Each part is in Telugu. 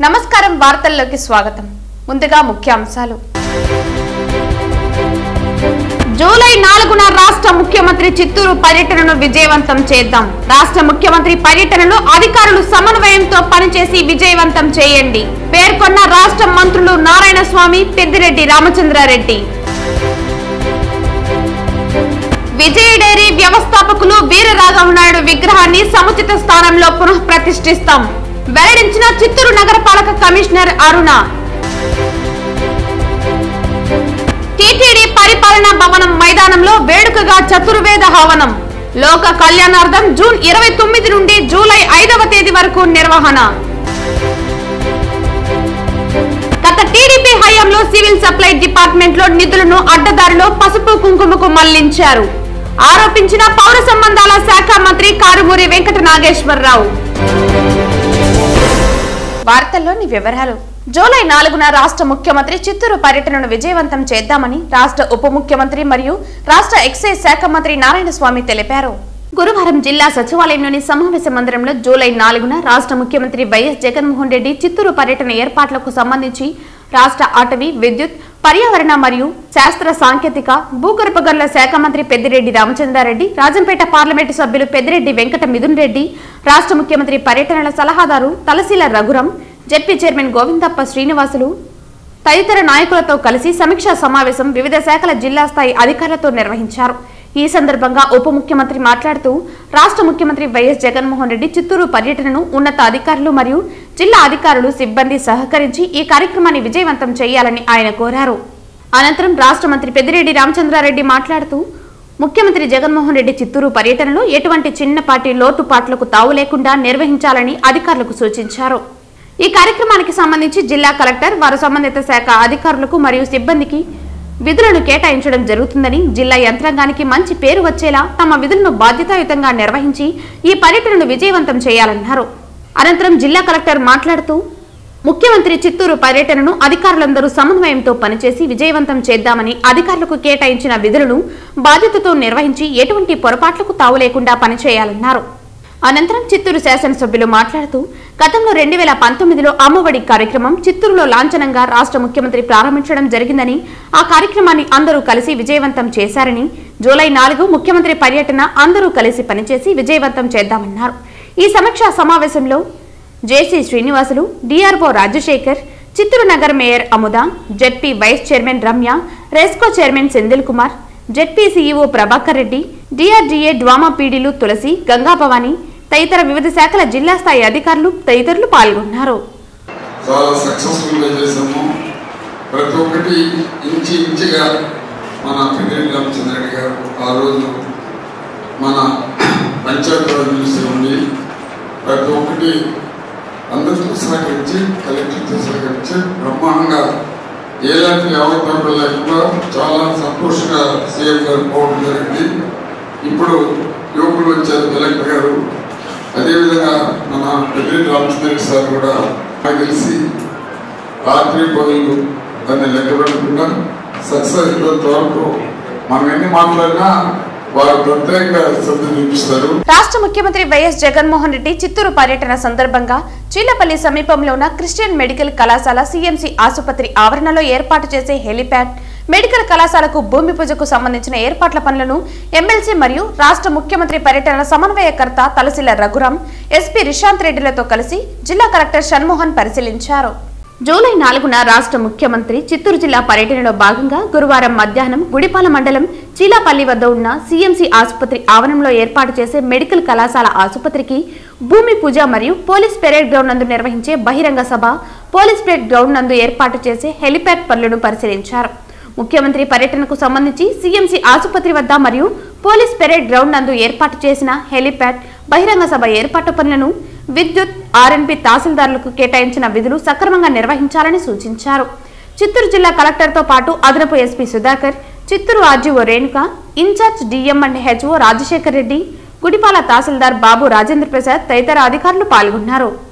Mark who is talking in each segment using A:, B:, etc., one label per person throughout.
A: నమస్కారం వార్తల్లోకి స్వాగతం ముందుగా ముఖ్యాంశాలు జూలై నాలుగున రాష్ట్ర ముఖ్యమంత్రి చిత్తూరు పర్యటనను విజయవంతం చేద్దాం రాష్ట్ర ముఖ్యమంత్రి పర్యటనలో అధికారులు సమన్వయంతో పనిచేసి విజయవంతం చేయండి పేర్కొన్న రాష్ట్ర మంత్రులు నారాయణ స్వామి పెద్దిరెడ్డి రామచంద్రారెడ్డి విజయ డైరీ వ్యవస్థాపకులు వీరరాఘవ నాయుడు విగ్రహాన్ని సముచిత స్థానంలో పునః ప్రతిష్ఠిస్తాం వెల్లడించిన చిత్తూరు నగరపాలక కమిషనర్ అరుణ టీటీడీ పరిపాలనా భవనం మైదానంలో వేడుకగా చతుర్వేద హవనం లోక కళ్యాణార్థం జూన్ ఇరవై తొమ్మిది నుండి జూలై ఐదవ తేదీ వరకు నిర్వహణ గత టీడీపీ హయాంలో సివిల్ సప్లై డిపార్ట్మెంట్ లో నిధులను అడ్డదారిలో పసుపు కుంకుమకు మళ్లించారు ఆరోపించిన పౌర సంబంధాల శాఖ మంత్రి కారుమూరి వెంకట నాగేశ్వరరావు వార్తల్లోని వివరాలు జూలై నాలుగున రాష్ట్ర ముఖ్యమంత్రి చిత్తూరు పర్యటనను విజయవంతం చేద్దామని రాష్ట్ర ఉప ముఖ్యమంత్రి మరియు రాష్ట్ర ఎక్సైజ్ శాఖ మంత్రి నారాయణ స్వామి తెలిపారు గురువారం జిల్లా సచివాలయంలోని సమావేశ మందిరంలో జూలై నాలుగున రాష్ట్ర ముఖ్యమంత్రి వైఎస్ జగన్మోహన్ రెడ్డి చిత్తూరు పర్యటన ఏర్పాట్లకు సంబంధించి రాష్ట్ర అటవీ విద్యుత్ పర్యావరణ మరియు శాస్త్ర సాంకేతిక భూగర్భ గనుల శాఖ మంత్రి పెద్దిరెడ్డి రామచంద్రారెడ్డి రాజంపేట పార్లమెంటు సభ్యులు పెద్దిరెడ్డి వెంకట మిథున్ రెడ్డి రాష్ట్ర ముఖ్యమంత్రి పర్యటనల సలహాదారు తలశీల రఘురం జెడ్పీ చైర్మన్ గోవిందప్ప శ్రీనివాసులు తదితర నాయకులతో కలిసి సమీక్షా సమావేశం వివిధ శాఖల జిల్లా స్థాయి అధికారులతో నిర్వహించారు ఈ సందర్భంగా ఉప ముఖ్యమంత్రి మాట్లాడుతూ రాష్ట్ర ముఖ్యమంత్రి వైఎస్ జగన్మోహన్ రెడ్డి చిత్తూరు పర్యటనను ఉన్నత అధికారులు మరియు జిల్లా అధికారులు సిబ్బంది సహకరించి ఈ కార్యక్రమాన్ని విజయవంతం చేయాలని ఆయన కోరారు అనంతరం రాష్ట్ర మంత్రి పెద్దిరెడ్డి రామచంద్రారెడ్డి మాట్లాడుతూ ముఖ్యమంత్రి జగన్మోహన్ రెడ్డి చిత్తూరు పర్యటనలో ఎటువంటి చిన్నపాటి లోటుపాట్లకు తావు లేకుండా నిర్వహించాలని అధికారులకు సూచించారు ఈ కార్యక్రమానికి సంబంధించి జిల్లా కలెక్టర్ వారు సంబంధిత శాఖ అధికారులకు మరియు సిబ్బందికి విధులను కేటాయించడం జరుగుతుందని జిల్లా యంత్రాంగానికి మంచి పేరు వచ్చేలా తమ విధులను బాధ్యతాయుతంగా నిర్వహించి ఈ పర్యటనను విజయవంతం చేయాలన్నారు అనంతరం జిల్లా కలెక్టర్ మాట్లాడుతూ ముఖ్యమంత్రి చిత్తూరు పర్యటనను అధికారులందరూ సమన్వయంతో పనిచేసి విజయవంతం చేద్దామని అధికారులకు కేటాయించిన విధులను బాధ్యతతో నిర్వహించి ఎటువంటి పొరపాట్లకు తావు లేకుండా పనిచేయాలన్నారు అనంతరం చిత్తూరు శాసనసభ్యులు మాట్లాడుతూ గతంలో రెండు వేల పంతొమ్మిదిలో అమ్మఒడి కార్యక్రమం చిత్తూరులో లాంఛనంగా రాష్ట్ర ముఖ్యమంత్రి ప్రారంభించడం జరిగిందని ఆ కార్యక్రమాన్ని అందరూ కలిసి విజయవంతం చేశారని జూలై నాలుగు ముఖ్యమంత్రి పర్యటన అందరూ కలిసి పనిచేసి విజయవంతం చేద్దామన్నారు ఈ సమీక్షా సమావేశంలో జేసీ శ్రీనివాసులు డిఆర్ఓ రాజశేఖర్ చిత్తూరు నగర్ mayor Amuda ZP vice chairman Ramya RESCO chairman Senthil Kumar ZP CEO Prabhakar Reddy DRDA DWAMA పీడీలు తులసి గంగాభవాని తదితర వివిధ శాఖల జిల్లా స్థాయి అధికారులు తదితరులు పాల్గొన్నారు
B: చాలా సక్సెస్ఫుల్గా చేసాము ప్రతి ఒక్కటి ఇంచి ఇంచిగా మన పెద్దిరెడ్డి రామచంద్రరెడ్డి గారు ఆ రోజు మన పంచాయతీరాజ్ మినిస్టర్ ఉండి ప్రతి ఒక్కటి అందరితో సహకరించి కలెక్టర్తో సహకరించి బ్రహ్మాండంగా ఎలాంటి అవతారాలు లేకుండా చాలా సంతోషంగా సీఎం గారు పోవడం జరిగింది ఇప్పుడు యువకులు వచ్చారు కలెక్టర్ గారు అదేవిధంగా మన పెద్దిరెడ్డి రామచంద్ర సార్ కూడా నాకు తెలిసి రాత్రి పనులు దాన్ని లెక్క పెట్టకుండా సక్సెస్ అయినంత వరకు మనం ఎన్ని మాట్లాడినా వారు ప్రత్యేక శ్రద్ధ చూపిస్తారు
A: రాష్ట్ర ముఖ్యమంత్రి వైఎస్ జగన్మోహన్ రెడ్డి చిత్తూరు పర్యటన సందర్భంగా చీలపల్లి సమీపంలో ఉన్న క్రిస్టియన్ మెడికల్ కళాశాల సిఎంసి ఆసుపత్రి ఆవరణలో ఏర్పాటు చేసే హెలిప్యాడ్ మెడికల్ కళాశాలకు భూమి పూజకు సంబంధించిన ఏర్పాట్ల పనులను ఎమ్మెల్సీ మరియు రాష్ట్ర ముఖ్యమంత్రి పర్యటన సమన్వయకర్త తలసిల రఘురాం ఎస్పీ రిషాంత్ రెడ్డిలతో కలిసి జిల్లా కలెక్టర్ షణ్మోహన్ పరిశీలించారు జూలై నాలుగున రాష్ట్ర ముఖ్యమంత్రి చిత్తూరు జిల్లా పర్యటనలో భాగంగా గురువారం మధ్యాహ్నం గుడిపాల మండలం చీలాపల్లి వద్ద ఉన్న సీఎంసీ ఆసుపత్రి ఆవరణంలో ఏర్పాటు చేసే మెడికల్ కళాశాల ఆసుపత్రికి భూమి పూజ మరియు పోలీస్ పెరేడ్ గ్రౌండ్ నందు నిర్వహించే బహిరంగ సభ పోలీస్ పెరేడ్ గ్రౌండ్ నందు ఏర్పాటు చేసే హెలిప్యాడ్ పనులను పరిశీలించారు ముఖ్యమంత్రి పర్యటనకు సంబంధించి సీఎంసీ ఆసుపత్రి వద్ద మరియు పోలీస్ పెరేడ్ గ్రౌండ్ నందు ఏర్పాటు చేసిన హెలిప్యాడ్ బహిరంగ సభ ఏర్పాటు పనులను విద్యుత్ ఆర్ఎన్బి తహసీల్దారులకు కేటాయించిన విధులు సక్రమంగా నిర్వహించాలని సూచించారు చిత్తూరు జిల్లా కలెక్టర్తో పాటు అదనపు SP Sudhakar Chittoor RGO Renuka incharge DM and HO Rajasekhar Reddy Gudipala తహసీల్దార్ బాబు రాజేంద్ర ప్రసాద్ తదితర అధికారులు పాల్గొన్నారు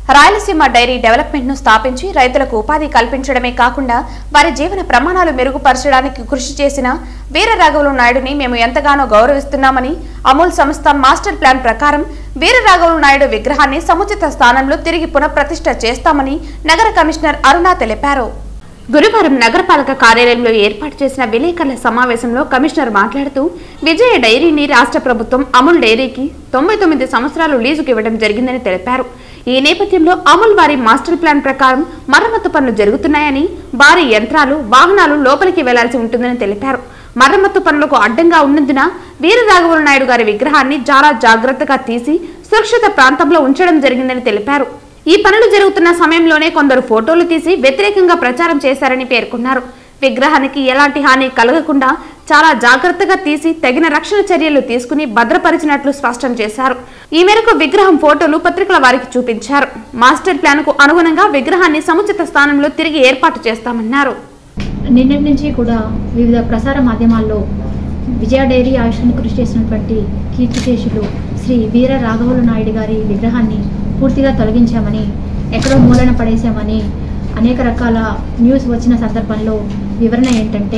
A: రాయలసీమ డైరీ డెవలప్మెంట్ ను స్థాపించి రైతులకు ఉపాధి కల్పించడమే కాకుండా వారి జీవన ప్రమాణాలు మెరుగుపరచడానికి కృషి చేసిన వీరరాఘవులు నాయుడుని మేము ఎంతగానో గౌరవిస్తున్నామని అమూల్ సంస్థ మాస్టర్ ప్లాన్ ప్రకారం వీరరాఘవులు నాయుడు విగ్రహాన్ని సముచిత స్థానంలో తిరిగి పునఃప్రతిష్ఠ చేస్తామని నగర కమిషనర్ అరుణ తెలిపారు గురువారం నగరపాలక కార్యాలయంలో ఏర్పాటు చేసిన విలేకరుల సమావేశంలో కమిషనర్ మాట్లాడుతూ విజయ డైరీని రాష్ట్ర ప్రభుత్వం అమూల్ డైరీకి తొంభై తొమ్మిది సంవత్సరాలు లీజుకు ఇవ్వడం జరిగిందని తెలిపారు ఈ నేపథ్యంలో అమూల్ వారి మాస్టర్ ప్లాన్ ప్రకారం మరమ్మతు పనులు జరుగుతున్నాయని భారీ యంత్రాలు వాహనాలు లోపలికి వెళ్లాల్సి ఉంటుందని తెలిపారు మరమ్మతు పనులకు అడ్డంగా ఉన్నందున వీరరాఘవుల నాయుడు గారి విగ్రహాన్ని చాలా జాగ్రత్తగా తీసి సురక్షిత ప్రాంతంలో ఉంచడం జరిగిందని తెలిపారు ఈ పనులు జరుగుతున్న సమయంలోనే కొందరు ఫోటోలు తీసి వ్యతిరేకంగా ప్రచారం చేశారని పేర్కొన్నారు విగ్రహానికి ఎలాంటి హాని కలగకుండా చాలా జాగ్రత్తగా తీసి తగిన రక్షణ చర్యలు తీసుకుని భద్రపరిచినట్లు స్పష్టం చేశారు ఈ మేరకు విగ్రహం ఫోటోలు పత్రికల వారికి చూపించారు మాస్టర్ ప్లాన్ కు అనుగుణంగా విగ్రహాన్ని సముచిత స్థానంలో తిరిగి ఏర్పాటు చేస్తామన్నారు
C: నిన్నటి నుంచి కూడా వివిధ ప్రసార మాధ్యమాల్లో విజయ డైరీ ఆవిష్కరణ కృషి చేసినటువంటి కీర్తిశేషులు శ్రీ వీర రాఘవులు నాయుడు గారి విగ్రహాన్ని పూర్తిగా తొలగించామని ఎక్కడో మూలన పడేశామని అనేక రకాల న్యూస్ వచ్చిన సందర్భంలో వివరణ ఏంటంటే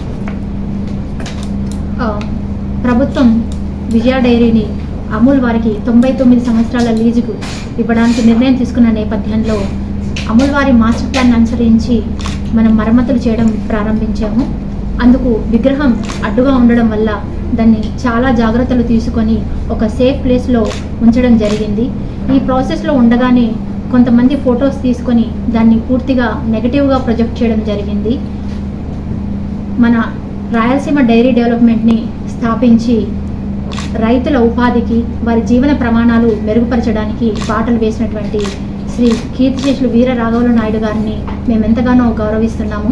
C: ఆ, ప్రభుత్వం విజయ డైరీని అమూల్ వారికి తొంభై తొమ్మిది సంవత్సరాల లీజుకు ఇవ్వడానికి నిర్ణయం తీసుకున్న నేపథ్యంలో అమూల్ వారి మాస్టర్ ప్లాన్ అనుసరించి మనం మరమ్మతులు చేయడం ప్రారంభించాము అందుకు విగ్రహం అడ్డుగా ఉండడం వల్ల దాన్ని చాలా జాగ్రత్తలు తీసుకొని ఒక సేఫ్ ప్లేస్లో ఉంచడం జరిగింది ఈ ప్రాసెస్లో ఉండగానే కొంతమంది ఫొటోస్ తీసుకొని దాన్ని పూర్తిగా నెగటివ్గా ప్రొజెక్ట్ చేయడం జరిగింది మన రాయలసీమ డైరీ డెవలప్మెంట్ని స్థాపించి రైతుల ఉపాధికి వారి జీవన ప్రమాణాలు మెరుగుపరచడానికి బాటలు వేసినటువంటి శ్రీ కీర్తిశేషులు వీర రాఘవులు నాయుడు గారిని మేము ఎంతగానో గౌరవిస్తున్నాము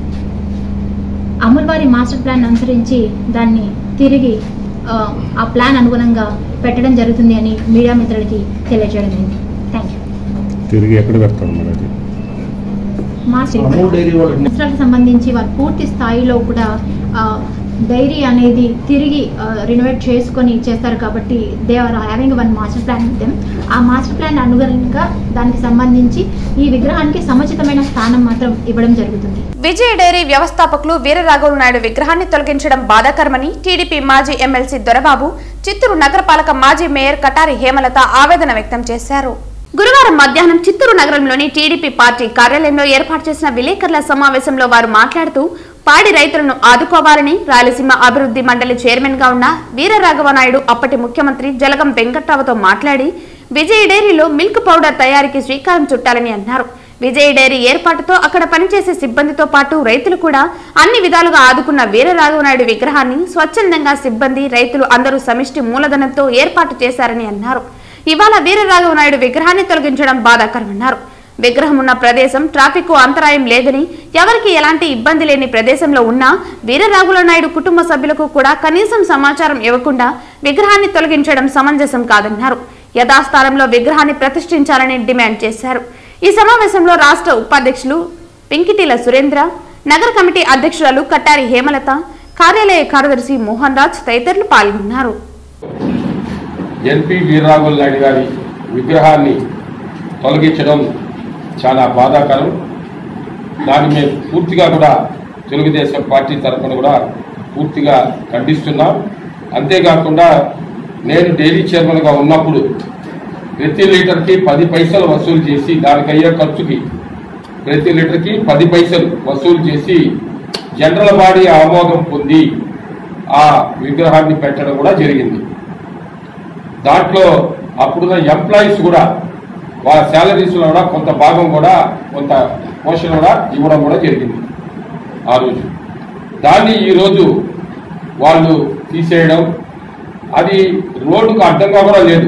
C: అమూల్ వారి మాస్టర్ ప్లాన్ అనుసరించి దాన్ని తిరిగి ఆ, ఆ ప్లాన్ అనుగుణంగా పెట్టడం జరుగుతుంది అని మీడియా మిత్రులకి తెలియజేయడం అయింది థ్యాంక్ యూ
D: తిరిగి ఎక్కడ పెడతారు మరి అది
C: మాస్టర్
E: అమూల్ డైరీ వాళ్ళకి
C: సంవత్సరాలకు సంబంధించి వారు పూర్తి స్థాయిలో కూడా ఆ, డైరీ అనేది తిరిగి రినోవేట్ చేసుకొని చేస్తారు కాబట్టి they are having one master plan with them ఆ మాస్టర్ ప్లాన్ అనుగుణంగా దానికి సంబంధించి ఈ విగ్రహానికి సముచితమైన స్థానం మాత్రం ఇవ్వడం జరుగుతుంది
A: విజయ డైరీ వ్యవస్థాపకులు వీరరాఘవులు నాయుడు విగ్రహాన్ని తొలగించడం బాధాకరమని టీడీపీ మాజీ ఎమ్మెల్సీ దొరబాబు చిత్తూరు నగరపాలక మాజీ మేయర్ కటారి హేమలత ఆవేదన వ్యక్తం చేశారు గురువారం మధ్యాహ్నం చిత్తూరు నగరంలోని టీడీపీ పార్టీ కార్యాలయంలో ఏర్పాటు చేసిన విలేకరుల సమావేశంలో వారు మాట్లాడుతూ పాడి రైతులను ఆదుకోవాలని రాయలసీమ అభివృద్ధి మండలి చైర్మన్ గా ఉన్న వీరరాఘవ నాయుడు అప్పటి ముఖ్యమంత్రి జలగం వెంకట్రావుతో మాట్లాడి విజయ డైరీలో మిల్క్ పౌడర్ తయారీకి శ్రీకారం చుట్టాలని అన్నారు విజయ డైరీ ఏర్పాటుతో అక్కడ పనిచేసే సిబ్బందితో పాటు రైతులు కూడా అన్ని విధాలుగా ఆదుకున్న వీరరాఘవనాయుడు విగ్రహాన్ని స్వచ్ఛందంగా సిబ్బంది రైతులు అందరూ సమిష్టి మూలధనంతో ఏర్పాటు చేశారని అన్నారు ఇవాళ వీరరాఘవనాయుడు విగ్రహాన్ని తొలగించడం బాధాకరమన్నారు విగ్రహం ఉన్న ప్రదేశం ట్రాఫిక్ అంతరాయం లేదని ఎవరికి ఎలాంటి ఇబ్బంది లేని ప్రదేశంలో ఉన్నా వీరరాఘుల నాయుడు కుటుంబ సభ్యులకు కూడా కనీసం సమాచారం ఇవ్వకుండా విగ్రహాన్ని తొలగించడం సమంజసం కాదన్నారు యథాస్థానంలో విగ్రహాన్ని ప్రతిష్ఠించాలని డిమాండ్ చేశారు ఈ సమావేశంలో రాష్ట్ర ఉపాధ్యక్షులు వెంకిటీల సురేంద్ర నగర కమిటీ అధ్యక్షురాలు కట్టారి హేమలత కార్యాలయ కార్యదర్శి మోహన్ రాజ్ తదితరులు పాల్గొన్నారు
E: ఎన్పి వీరరాఘుల నాయుడు గారి విగ్రహాన్ని తొలగించడం చాలా బాధాకరం దాన్ని మేము పూర్తిగా కూడా తెలుగుదేశం పార్టీ తరఫున కూడా పూర్తిగా ఖండిస్తున్నాం అంతేకాకుండా నేను డైరీ చైర్మన్గా ఉన్నప్పుడు ప్రతి లీటర్కి పది పైసలు వసూలు చేసి దానికి అయ్యే ఖర్చుకి ప్రతి లీటర్కి పది పైసలు వసూలు చేసి జనరల్ బాడీ ఆమోదం పొంది ఆ విగ్రహాన్ని పెట్టడం కూడా జరిగింది దాంట్లో అప్పుడున్న ఎంప్లాయీస్ కూడా వాళ్ళ శాలరీస్లో కూడా కొంత భాగం కూడా కొంత పోషణ కూడా ఇవ్వడం కూడా జరిగింది ఆ రోజు దాన్ని ఈరోజు వాళ్ళు తీసేయడం అది రోడ్డుకు అడ్డంగా కూడా లేదు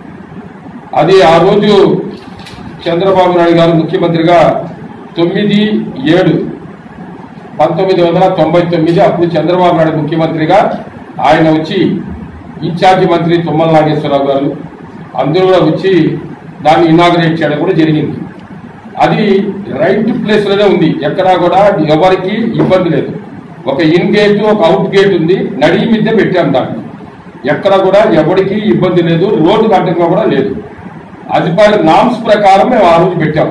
E: అది ఆ రోజు చంద్రబాబు నాయుడు గారు ముఖ్యమంత్రిగా తొమ్మిది ఏడు పంతొమ్మిది వందల తొంభై తొమ్మిది అప్పుడు చంద్రబాబు నాయుడు ముఖ్యమంత్రిగా ఆయన వచ్చి ఇన్ఛార్జి మంత్రి తుమ్మల నాగేశ్వరరావు గారు అందరూ కూడా వచ్చి దాన్ని ఇనాగరేట్ చేయడం కూడా జరిగింది అది రైట్ ప్లేస్లోనే ఉంది ఎక్కడా కూడా ఎవరికి ఇబ్బంది లేదు ఒక ఇన్ గేట్ ఒక అవుట్ గేట్ ఉంది నడి మిద్దె పెట్టాం దాన్ని ఎక్కడ కూడా ఎవరికి ఇబ్బంది లేదు రోడ్డు అడ్డంగా కూడా లేదు అది పర్ నామ్స్ ప్రకారం మేము ఆ రోజు పెట్టాం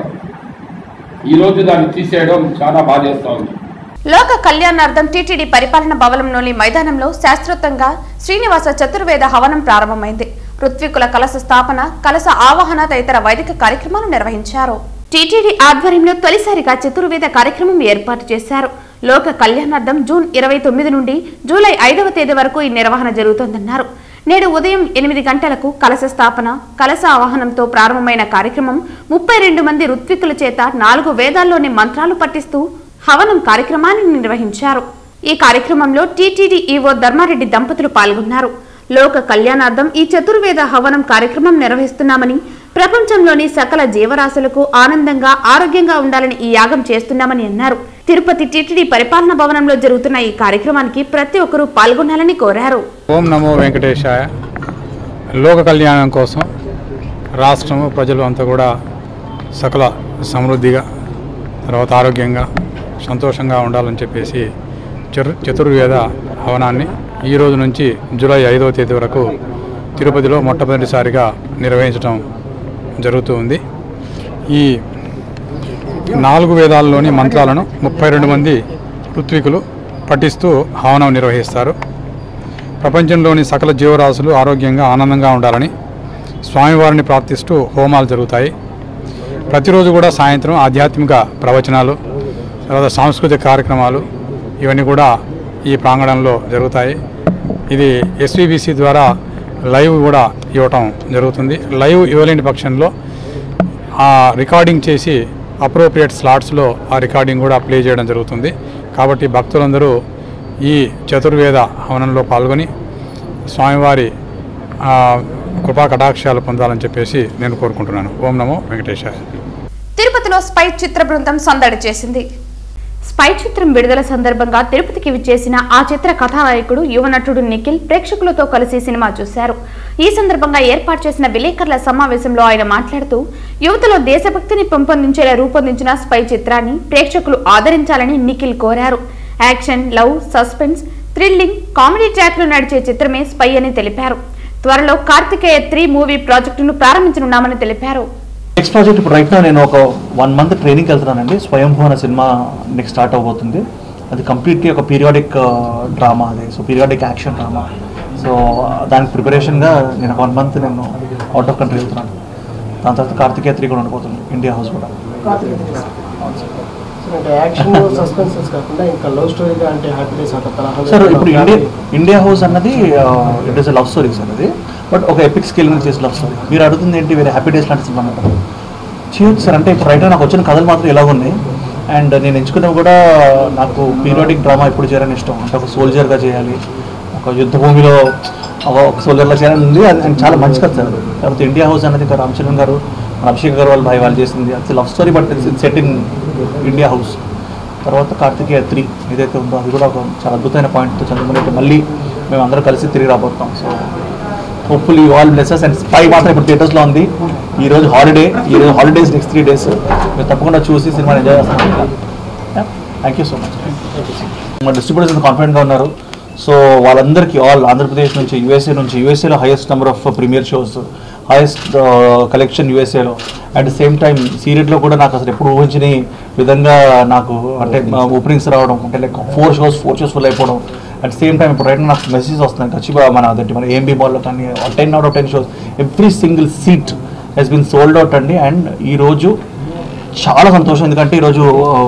E: ఈ రోజు దాన్ని తీసేయడం చాలా బాధేస్తా ఉంది
A: లోక కళ్యాణార్థం టీటీడీ పరిపాలన భవనంలోని మైదానంలో శాస్త్రోక్తంగా శ్రీనివాస చతుర్వేద హవనం ప్రారంభమైంది ఋత్వికుల కలశ స్థాపన కలశ ఆవాహన తదితర వైదిక కార్యక్రమాలు నిర్వహించారు టీటీడీ ఆధ్వర్యంలో తొలిసారిగా చతుర్వేద కార్యక్రమం ఏర్పాటు చేశారు లోక కళ్యాణార్థం జూన్ ఇరవై తొమ్మిది నుండి జూలై ఐదవ తేదీ వరకు ఈ నిర్వహణ జరుగుతోందన్నారు నేడు ఉదయం ఎనిమిది గంటలకు కలశ స్థాపన కలశ ఆవాహనంతో ప్రారంభమైన కార్యక్రమం ముప్పై రెండు మంది ఋత్వికుల చేత నాలుగు వేదాల్లోని మంత్రాలు పఠిస్తూ హవనం కార్యక్రమాన్ని నిర్వహించారు ఈ కార్యక్రమంలో టీటీడీ ఈవో ధర్మారెడ్డి దంపతులు పాల్గొన్నారు లోక కళ్యాణార్థం ఈ చతుర్వేద హవనం కార్యక్రమం నిర్వహిస్తున్నామని ప్రపంచంలోని సకల జీవరాశులకు ఆనందంగా ఆరోగ్యంగా ఉండాలని ఈ యాగం చేస్తున్నామని అన్నారు తిరుపతి టీటీడీ పరిపాలన భవనంలో జరుగుతున్న ఈ కార్యక్రమానికి ప్రతి ఒక్కరూ పాల్గొనాలని కోరారు
F: ఓం నమో వెంకటేశాయ లోక కళ్యాణం కోసం రాష్ట్రము ప్రజలు అంతా కూడా సకల సమృద్ధిగా తర్వాత ఆరోగ్యంగా సంతోషంగా ఉండాలని చెప్పేసి చతు చతుర్వేద హవనాన్ని ఈ రోజు నుంచి జూలై ఐదవ తేదీ వరకు తిరుపతిలో మొట్టమొదటిసారిగా నిర్వహించడం జరుగుతూ ఉంది ఈ నాలుగు వేదాల్లోని మంత్రాలను ముప్పై రెండు మంది ఋత్వికులు పఠిస్తూ హవనం నిర్వహిస్తారు ప్రపంచంలోని సకల జీవరాశులు ఆరోగ్యంగా ఆనందంగా ఉండాలని స్వామివారిని ప్రార్థిస్తూ హోమాలు జరుగుతాయి ప్రతిరోజు కూడా సాయంత్రం ఆధ్యాత్మిక ప్రవచనాలు తర్వాత సాంస్కృతిక కార్యక్రమాలు ఇవన్నీ కూడా ఈ ప్రాంగణంలో జరుగుతాయి ఇది ఎస్విబిసి ద్వారా లైవ్ కూడా ఇవ్వటం జరుగుతుంది లైవ్ ఇవ్వలేని పక్షంలో ఆ రికార్డింగ్ చేసి అప్రోప్రియేట్ స్లాట్స్లో ఆ రికార్డింగ్ కూడా ప్లే చేయడం జరుగుతుంది కాబట్టి భక్తులందరూ ఈ చతుర్వేద హవనంలో పాల్గొని స్వామివారి ఆ, కృపా కటాక్షాలు పొందాలని చెప్పేసి నేను కోరుకుంటున్నాను ఓం నమో వెంకటేశాయ
A: తిరుపతిలో స్పై చిత్ర బృందం సందడి చేసింది స్పై చిత్రం విడుదల సందర్భంగా తిరుపతికి విచ్చేసిన ఆ చిత్ర కథానాయకుడు యువ నటుడు నిఖిల్ ప్రేక్షకులతో కలిసి సినిమా చూశారు ఈ సందర్భంగా ఏర్పాటు చేసిన విలేకరుల సమావేశంలో ఆయన మాట్లాడుతూ యువతలో దేశభక్తిని పెంపొందించేలా రూపొందించిన స్పై చిత్రాన్ని ప్రేక్షకులు ఆదరించాలని నిఖిల్ కోరారు action love suspense thrilling comedy ట్రాక్లు నడిచే చిత్రమే స్పై అని తెలిపారు త్వరలో కార్తికేయ త్రీ మూవీ ప్రాజెక్టును ప్రారంభించనున్నామని తెలిపారు
G: నెక్స్ట్ ప్రాజెక్ట్ ఇప్పుడు రైట్ నేను ఒక వన్ మంత్ ట్రైనింగ్కి వెళ్తున్నానండి స్వయంభూ అనే సినిమా నెక్స్ట్ స్టార్ట్ అవబోతుంది అది కంప్లీట్లీ ఒక పీరియాడిక్ డ్రామా అది so periodic action drama so దానికి ప్రిపరేషన్గా నేను వన్ మంత్ నేను అవుట్ ఆఫ్ కంట్రీ వెళ్తున్నాను దాని తర్వాత కార్తికేయ త్రీ కూడా ఉండబోతుంది ఇండియా హౌస్ కూడా
H: అంటే యాక్షన్ సస్పెన్సెస్ కాకుండా ఇంకా లవ్ స్టోరీగా అంటే హ్యాపీనెస్ అంత తరహా
G: సార్ ఇప్పుడు ఇండియా ఇండియా హౌస్ అన్నది it is love story sir అది బట్ ఒక ఎపిక్ స్కేల్ మీద చేసే లవ్ స్టోరీ మీరు అడుగుతుంది ఏంటి వేరే హ్యాపీ డేస్ లాంటి సినిమా అన్నమాట చేయొచ్చు సార్ అంటే ఇప్పుడు రైట్ నాకు వచ్చిన కథలు మాత్రం ఎలా ఉన్నాయి అండ్ నేను ఎంచుకున్నవి కూడా నాకు పీరియాడిక్ డ్రామా ఎప్పుడు చేయాలని ఇష్టం అంటే ఒక సోల్జర్గా చేయాలి ఒక యుద్ధ భూమిలో ఒక ఒక సోల్జర్లా చేయాలని ఉంది అది అది చాలా మంచి కథ సార్ తర్వాత ఇండియా హౌస్ అనేది ఇంకా రామ్ చరణ్ గారు మన అభిషేక్ గారు వాళ్ళ భాయ్ వాళ్ళు చేసింది అది love story but it's set in India house తర్వాత కార్తికేయ త్రీ ఏదైతే ఉందో అది కూడా ఒక చాలా అద్భుతమైన పాయింట్తో చంద్రమని మళ్ళీ మేము అందరం కలిసి తిరిగి రాబోతాం so hopefully all blesses and spy మాత్రం ఇప్పుడు థియేటర్స్లో ఉంది ఈ రోజు హాలిడే ఈ రోజు హాలిడేస్ నెక్స్ట్ త్రీ డేస్ మీరు తప్పకుండా చూసి సినిమాని ఎంజాయ్ చేస్తాం థ్యాంక్ యూ సో మచ్ మా డిస్ట్రిబ్యూటర్స్ కాన్ఫిడెంట్గా ఉన్నారు సో వాళ్ళందరికీ ఆల్ ఆంధ్రప్రదేశ్ నుంచి యూఎస్ఏ నుంచి యూఎస్ఏలో highest number of premiere shows highest collection యూఎస్ఏలో అట్ ద సేమ్ టైం సీరియట్లో కూడా నాకు అసలు ఎప్పుడు ఊహించని విధంగా నాకు అంటే ఓపెనింగ్స్ రావడం అంటే like four shows four shows full అయిపోవడం అట్ సేమ్ టైం ఇప్పుడు రైట్ నాకు మెసేజెస్ వస్తున్నాయి ఖచ్చితంగా మన అదంటే మన ఏఎంబీ మాల్లో కానీ ten out of ten shows every single seat has been sold out అండి అండ్ ఈరోజు చాలా సంతోషం ఎందుకంటే ఈరోజు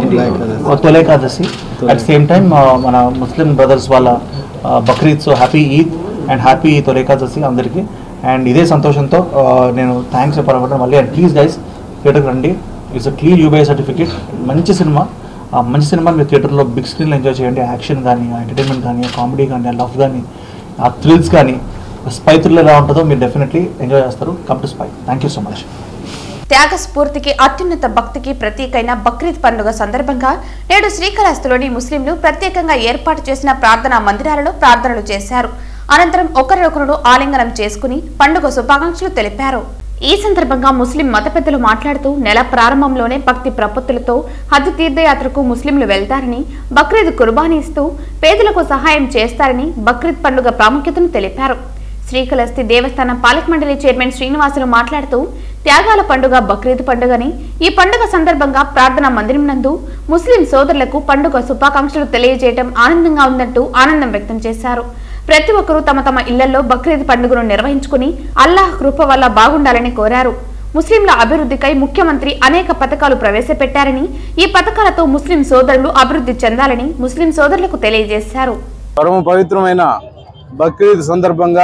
G: ఆ, తొలి ఏకాదశి అట్ సేమ్ టైం మన ముస్లిం బ్రదర్స్ వాళ్ళ Bakrid so happy Eid and happy Tholi Ekadashi అందరికీ అండ్ ఇదే సంతోషంతో ఆ, నేను థ్యాంక్స్ చెప్పాలనుకుంటున్నాను మళ్ళీ అండ్ ప్లీజ్ గైస్ థియేటర్కి రండి it's a clean UBI certificate మంచి సినిమా ఆ మంచి సినిమాని మీరు థియేటర్లో బిగ్ స్క్రీన్లో ఎంజాయ్ చేయండి యాక్షన్ కానీ ఎంటర్టైన్మెంట్ కానీ కామెడీ కానీ లవ్ కానీ ఆ థ్రిల్స్ కానీ స్పై థ్రిల్ ఎలా ఉంటుందో మీరు డెఫినెట్లీ ఎంజాయ్ చేస్తారు come to spy thank you so much
A: త్యాగ స్ఫూర్తికి అత్యున్నత భక్తికి ప్రతీకైన బక్రీద్ పండుగ సందర్భంగా నేడు శ్రీకాళహస్తిలోని ముస్లింలు ప్రత్యేకంగా ఏర్పాటు చేసిన ప్రార్థనా మందిరాలలో ప్రార్థనలు చేశారు అనంతరం ఒకరినొకరు ఆలింగనం చేసుకుని పండుగ శుభాకాంక్షలు తెలిపారు ఈ సందర్భంగా ముస్లిం మత పెద్దలు మాట్లాడుతూ నెల ప్రారంభంలోనే భక్తి ప్రపత్తులతో హజ్ తీర్థయాత్రకు ముస్లింలు వెళ్తారని బక్రీద్ కుర్బానీ ఇస్తూ పేదలకు సహాయం చేస్తారని బక్రీద్ పండుగ ప్రాముఖ్యతను తెలిపారు శ్రీకాళహస్తి దేవస్థానం పాలక మండలి చైర్మన్ శ్రీనివాసులు మాట్లాడుతూ త్యాగాల పండుగ బక్రీద్ పండుగని ఈ పండుగ సందర్భంగా ప్రార్థనా మందిరం నందు ముస్లిం సోదరులకు పండుగ శుభాకాంక్షలు తెలియజేయడం ఆనందంగా ఉందంటూ ఆనందం వ్యక్తం చేశారు ప్రతి ఒక్కరూ తమ తమ ఇళ్లలో బక్రీద్ పండుగను నిర్వహించుకుని అల్లాహ్ కృప వల్ల బాగుండాలని కోరారు ముస్లింల అభివృద్ధికై ముఖ్యమంత్రి అనేక పథకాలు ప్రవేశపెట్టారని ఈ పథకాలతో ముస్లిం సోదరులు అభివృద్ధి చెందాలని ముస్లిం సోదరులకు తెలియజేశారు
I: పరమ పవిత్రమైన బక్రీద్ సందర్భంగా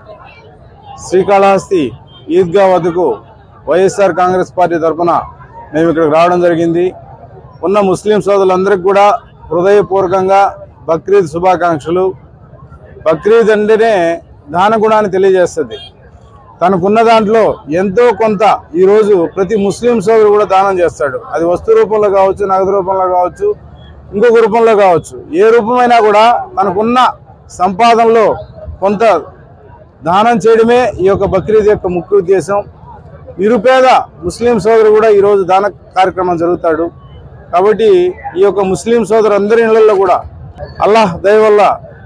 I: శ్రీకాళహస్తి ఈద్గా వద్దకు వైఎస్ఆర్ కాంగ్రెస్ పార్టీ తరఫున మేము ఇక్కడికి రావడం జరిగింది ఉన్న ముస్లిం సోదరులందరికీ కూడా హృదయపూర్వకంగా బక్రీద్ శుభాకాంక్షలు బక్రీద్ అంటేనే దాన గుణాన్ని తెలియజేస్తుంది తనకున్న దాంట్లో ఎంతో కొంత ఈరోజు ప్రతి ముస్లిం సోదరు కూడా దానం చేస్తాడు అది వస్తు రూపంలో కావచ్చు నగదు రూపంలో కావచ్చు ఇంకొక రూపంలో కావచ్చు ఏ రూపమైనా కూడా తనకున్న సంపాదనలో కొంత దానం చేయడమే ఈ యొక్క బక్రీద్ యొక్క ముఖ్య ఉద్దేశం నిరుపేద ముస్లిం సోదరు కూడా ఈరోజు దాన కార్యక్రమం జరుగుతాడు కాబట్టి ఈ యొక్క ముస్లిం సోదరు అందరి ఇళ్లలో కూడా అల్లాహ్ దయ వల్ల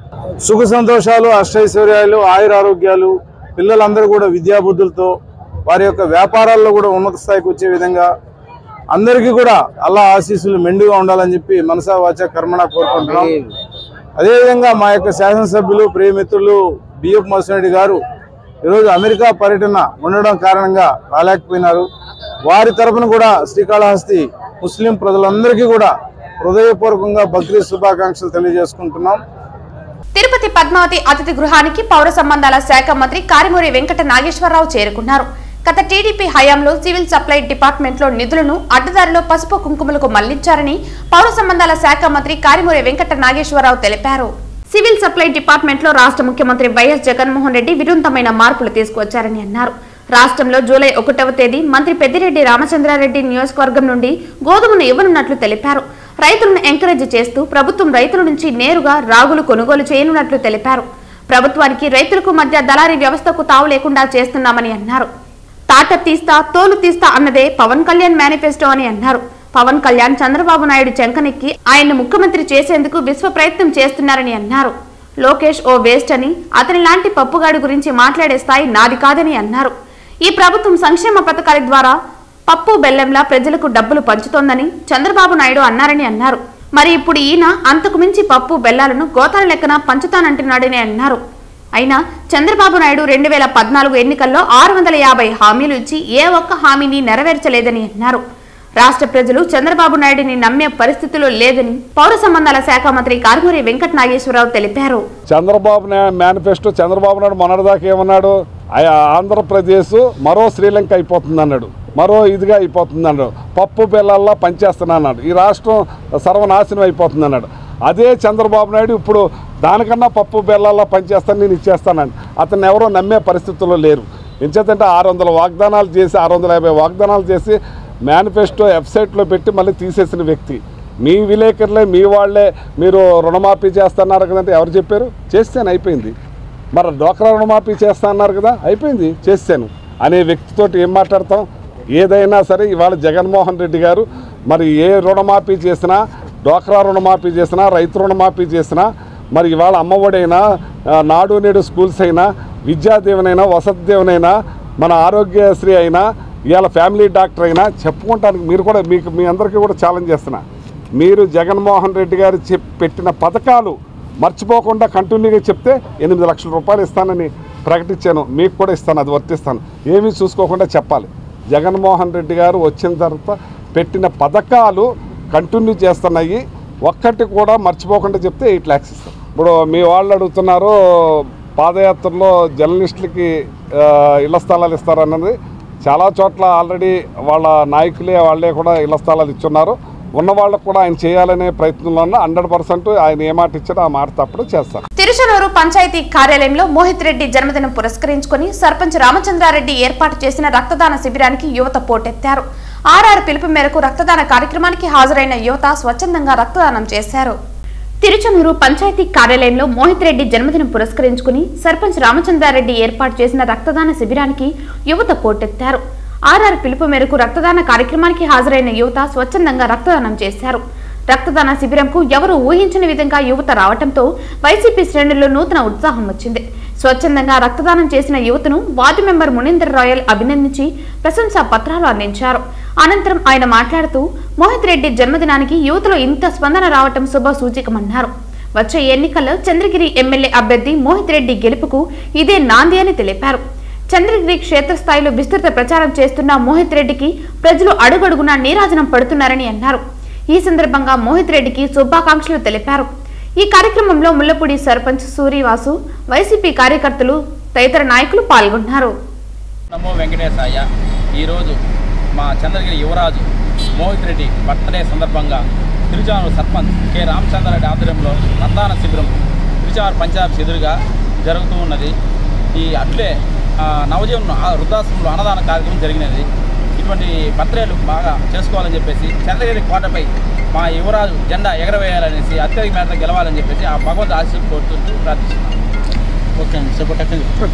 I: సుఖ సంతోషాలు అష్టైశ్వర్యాలు ఆయుర ఆరోగ్యాలు పిల్లలందరూ కూడా విద్యాబుద్ధులతో వారి యొక్క వ్యాపారాల్లో కూడా ఉన్నత స్థాయికి వచ్చే విధంగా అందరికీ కూడా అల్లా ఆశీస్సులు మెండుగా ఉండాలని చెప్పి మనసా వాచ కర్మణ కోరుకుంటున్నాం అదేవిధంగా మా యొక్క శాసనసభ్యులు ప్రియమిత్రులు బిఎఫ్ మోసిరెడ్డి గారు ఈరోజు అమెరికా పర్యటన ఉండడం కారణంగా రాలేకపోయినారు వారి తరపున కూడా శ్రీకాళహస్తి ముస్లిం ప్రజలందరికీ కూడా హృదయపూర్వకంగా బక్రీద్ శుభాకాంక్షలు తెలియజేసుకుంటున్నాం
A: తిరుపతి పద్మావతి అతిథి గృహానికి పౌర సంబంధాల శాఖ మంత్రి కారిమూరి వెంకట నాగేశ్వరరావు చేరుకున్నారు గత టీడీపీ హయాంలో సివిల్ సప్లై డిపార్ట్మెంట్లో నిధులను అడ్డదారిలో పసుపు కుంకుమలకు మళ్లించారని పౌర సంబంధాల శాఖ మంత్రి కారిమూరి వెంకట నాగేశ్వరరావు తెలిపారు సివిల్ సప్లై డిపార్ట్మెంట్లో రాష్ట్ర ముఖ్యమంత్రి వైఎస్ జగన్మోహన్ రెడ్డి వినూత్నమైన మార్పులు తీసుకువచ్చారని అన్నారు రాష్ట్రంలో జూలై ఒకటవ తేదీ మంత్రి పెద్దిరెడ్డి రామచంద్రారెడ్డి నియోజకవర్గం నుండి గోధుమను ఇవ్వనున్నట్లు తెలిపారు రైతులను ఎంకరేజ్ చేస్తూ ప్రభుత్వం రైతుల నుంచి నేరుగా రాగులు కొనుగోలు చేయనున్నట్లు తెలిపారు ప్రభుత్వానికి రైతులకు మధ్య దళారీ వ్యవస్థకు తావు లేకుండా చేస్తున్నామని అన్నారు తాట తీస్తా తోలు తీస్తా అన్నదే పవన్ కళ్యాణ్ మేనిఫెస్టో అని అన్నారు పవన్ కళ్యాణ్ చంద్రబాబు నాయుడు చెంకనెక్కి ఆయన్ను ముఖ్యమంత్రి చేసేందుకు విశ్వ ప్రయత్నం చేస్తున్నారని అన్నారు లోకేష్ ఓ వేస్ట్ అని అతని లాంటి పప్పుగాడి గురించి మాట్లాడే స్థాయి నాది కాదని అన్నారు ఈ ప్రభుత్వం సంక్షేమ పథకాల ద్వారా పప్పు బెల్లంలా ప్రజలకు డబ్బులు పంచుతోందని చంద్రబాబు నాయుడు అన్నారని అన్నారు మరి ఇప్పుడు ఈయన అంతకు మించి పప్పు బెల్లాలను గోతాల లెక్కన పంచుతానంటున్నాడని అన్నారు అయినా చంద్రబాబు నాయుడు రెండు వేల పద్నాలుగు ఎన్నికల్లో ఆరు వందల యాభై హామీలు ఇచ్చి ఏ ఒక్క హామీని నెరవేర్చలేదని అన్నారు రాష్ట్ర ప్రజలు చంద్రబాబు నాయుడిని నమ్మే పరిస్థితిలో లేదని పౌర సంబంధాల శాఖ మంత్రి కారుమూరి వెంకట నాగేశ్వరరావు తెలిపారు
J: చంద్రబాబు నా- మేనిఫెస్టో చంద్రబాబు నాయుడు మొన్నటిదాకా ఏమన్నాడు ఆ- ఆంధ్రప్రదేశ్ మరో శ్రీలంక అయిపోతుంది అన్నాడు మరో ఇదిగా అయిపోతుంది అన్నాడు పప్పు బెల్లల్లా పనిచేస్తున్నా అన్నాడు ఈ రాష్ట్రం సర్వనాశనం అయిపోతుంది అన్నాడు అదే చంద్రబాబు నాయుడు ఇప్పుడు దానికన్నా పప్పు బెల్లల్లా పనిచేస్తాను నేను ఇచ్చేస్తానని అతను ఎవరో నమ్మే పరిస్థితుల్లో లేరు ఎంచేతంటే ఆరు వందల వాగ్దానాలు చేసి ఆరు వందల యాభై వాగ్దానాలు చేసి మేనిఫెస్టో వెబ్సైట్లో పెట్టి మళ్ళీ తీసేసిన వ్యక్తి మీ విలేకరులే మీ వాళ్ళే మీరు రుణమాఫీ చేస్తున్నారు కదంటే ఎవరు చెప్పారు చేస్తాను అయిపోయింది మరి డోక్రా రుణమాఫీ చేస్తా అన్నారు కదా అయిపోయింది చేస్తాను అనే వ్యక్తితోటి ఏం మాట్లాడతాం ఏదైనా సరే ఇవాళ జగన్మోహన్ రెడ్డి గారు మరి ఏ రుణమాఫీ చేసినా డోక్రా రుణమాఫీ చేసినా రైతు రుణమాఫీ చేసినా మరి ఇవాళ అమ్మఒడైనా ఆ, నాడు నేడు స్కూల్స్ అయినా విద్యాదీవనైనా వసతి దీవెనైనా మన ఆరోగ్యశ్రీ అయినా ఇవాళ ఫ్యామిలీ డాక్టర్ అయినా చెప్పుకోవటానికి మీరు కూడా మీకు మీ అందరికీ కూడా ఛాలెంజ్ చేస్తున్నా మీరు జగన్మోహన్ రెడ్డి గారు చెప్ పెట్టిన పథకాలు మర్చిపోకుండా కంటిన్యూగా చెప్తే ఎనిమిది లక్షల రూపాయలు ఇస్తానని ప్రకటించాను మీకు కూడా ఇస్తాను అది వర్తిస్తాను ఏమీ చూసుకోకుండా చెప్పాలి జగన్మోహన్ రెడ్డి గారు వచ్చిన తర్వాత పెట్టిన పథకాలు కంటిన్యూ చేస్తున్నాయి ఒక్కటి కూడా మర్చిపోకుండా చెప్తే ఎయిట్ ల్యాక్స్ ఇస్తాం ఇప్పుడు మీ వాళ్ళు అడుగుతున్నారు పాదయాత్రలో జర్నలిస్టులకి ఆ, ఇళ్ల స్థలాలు ఇస్తారన్నది చాలా చోట్ల ఆల్రెడీ వాళ్ళ నాయకులే వాళ్ళే కూడా ఇళ్ల స్థలాలు ఇచ్చున్నారు ఉన్న వాళ్ళకు కూడా ఆయన చేయాలనే ప్రయత్నంలో ఉన్న హండ్రెడ్ పర్సెంట్ ఆయన ఏ మాట ఇచ్చారో ఆ మాట తప్పుడు చేస్తారు
A: తిరుచనూరు పంచాయతీ కార్యాలయంలో మోహిత్ రెడ్డి జన్మదినం పురస్కరించుకుని సర్పంచ్ రామచంద్రారెడ్డి ఏర్పాటు చేసిన రక్తదాన శిబిరానికి యువత పోటెత్తారు ఆర్ఆర్ పిలుపు మేరకు రక్తదాన కార్యక్రమానికి హాజరైన యువత స్వచ్ఛందంగా రక్తదానం చేశారు తిరుచనూరు పంచాయతీ కార్యాలయంలో మోహిత్ రెడ్డి జన్మదినం పురస్కరించుకుని సర్పంచ్ రామచంద్రారెడ్డి ఏర్పాటు చేసిన రక్తదాన శిబిరానికి యువత పోటెత్తారు ఆర్ఆర్ పిలుపు మేరకు రక్తదాన కార్యక్రమానికి హాజరైన యువత స్వచ్ఛందంగా రక్తదానం చేశారు రక్తదాన శిబిరంకు ఎవరు ఊహించని విధంగా యువత రావటంతో వైసీపీ శ్రేణుల్లో నూతన ఉత్సాహం వచ్చింది స్వచ్ఛందంగా రక్తదానం చేసిన యువతను వార్డు మెంబర్ మునీందర్ రాయల్ అభినందించి ప్రశంసా పత్రాలు అందించారు అనంతరం ఆయన మాట్లాడుతూ మోహిత్ రెడ్డి జన్మదినానికి యువతలో ఇంత స్పందన రావటం శుభ సూచికమన్నారు వచ్చే ఎన్నికల్లో చంద్రగిరి ఎమ్మెల్యే అభ్యర్థి మోహిత్ రెడ్డి గెలుపుకు ఇదే నాంది అని తెలిపారు చంద్రగిరి క్షేత్రస్థాయిలో విస్తృత ప్రచారం చేస్తున్న మోహిత్ రెడ్డికి ప్రజలు అడుగడుగునా నీరాజనం పడుతున్నారని అన్నారు ఈ సందర్భంగా మోహిత్ రెడ్డికి శుభాకాంక్షలు తెలిపారు ఈ కార్యక్రమంలో ముల్లపూడి సర్పంచ్ సూరివాసు వైసీపీ కార్యకర్తలు తదితర నాయకులు పాల్గొన్నారు
K: నమో వెంకటేశాయ ఈరోజు మా చంద్రగిరి యువరాజు మోహిత్ రెడ్డి బర్త్డే సందర్భంగా తిరుచానూరు సర్పంచ్ కె రామచంద్రారెడ్డి ఆధ్వర్యంలో రక్తదాన శిబిరం తిరుచానూరు పంచాయత్ ఎదురుగా జరుగుతూ ఉన్నది ఈ అట్లే ఆ, నవజీవన్ ఆ వృద్ధాశ్రమంలో అన్నదాన కార్యక్రమం జరిగినది ఇటువంటి బర్త్డేలు బాగా చేసుకోవాలని చెప్పేసి చంద్రగిరి కోటపై మా యువరాజు జెండా ఎగరవేయాలనేసి అత్యధిక మేర గెలవాలని చెప్పేసి ఆ భగవంతు ఆశీస్సులు కోరుతుంటూ ప్రార్థిస్తున్నాను ఓకే అండి చెప్పండి